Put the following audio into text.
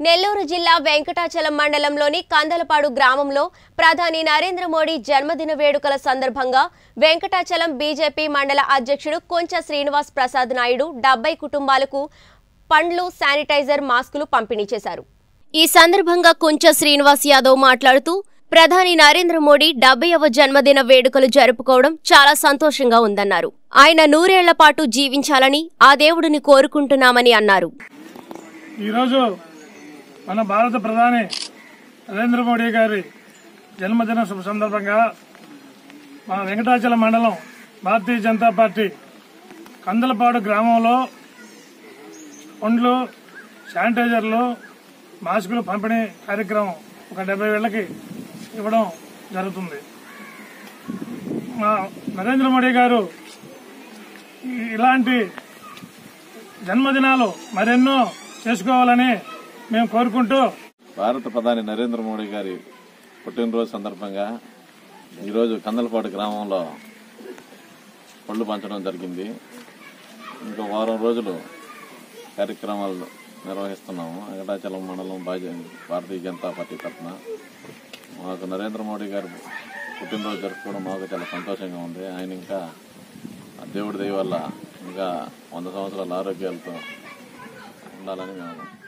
నెల్లూరు జిల్లా వెంకటాచలం మండలంలోని కందలపాడు గ్రామంలో ప్రధాని నరేంద్ర మోడీ జన్మదిన వేడుకల సందర్భంగా వెంకటాచలం బీజేపీ మండల అధ్యక్షుడు కొంచ శ్రీనివాస్ ప్రసాద్ నాయుడు డెబ్బై కుటుంబాలకు పండ్లు శానిటైజర్ మాస్కులు పంపిణీ చేశారు ఈ సందర్భంగా కొంచ శ్రీనివాస్ యాదవ్ మాట్లాడుతూ ప్రధాని నరేంద్ర మోడీ డెబ్బైవ జన్మదిన వేడుకలు జరుపుకోవడం చాలా సంతోషంగా ఉందన్నారు ఆయన నూరేళ్ల పాటు జీవించాలని ఆ దేవుడిని కోరుకుంటున్నామని అన్నారు ఈరోజు మన భారత ప్రధాని నరేంద్ర మోడీ గారి జన్మదిన శుభ సందర్భంగా మన వెంకటాచలం మండలం భారతీయ జనతా పార్టీ కందలపాడు గ్రామంలో పండ్లు శానిటైజర్లు మాస్కులు పంపిణీ కార్యక్రమం ఒక డెబ్బై వేలకి ఇవ్వడం జరుగుతుంది మా నరేంద్ర మోడీ గారు ఈ- ఇలాంటి జన్మదినాలు మరెన్నో చేసుకోవాలని మేము కోరుకుంటూ భారత ప్రధాని నరేంద్ర మోడీ గారి పుట్టినరోజు సందర్భంగా ఈరోజు కందలపాడు గ్రామంలో పళ్ళు పంచడం జరిగింది ఇంకో వారం రోజులు కార్యక్రమాలు నిర్వహిస్తున్నాము వెంకటాచలం మండలం భాజ- భారతీయ జనతా పార్టీ తరఫున మాకు నరేంద్ర మోడీ గారు పుట్టినరోజు జరుపుకోవడం మాకు చాలా సంతోషంగా ఉంది ఆయన ఇంకా ఆ దేవుడి దయ వల్ల ఇంకా వంద సంవత్సరాల ఆరోగ్యాలతో ఉండాలని మేము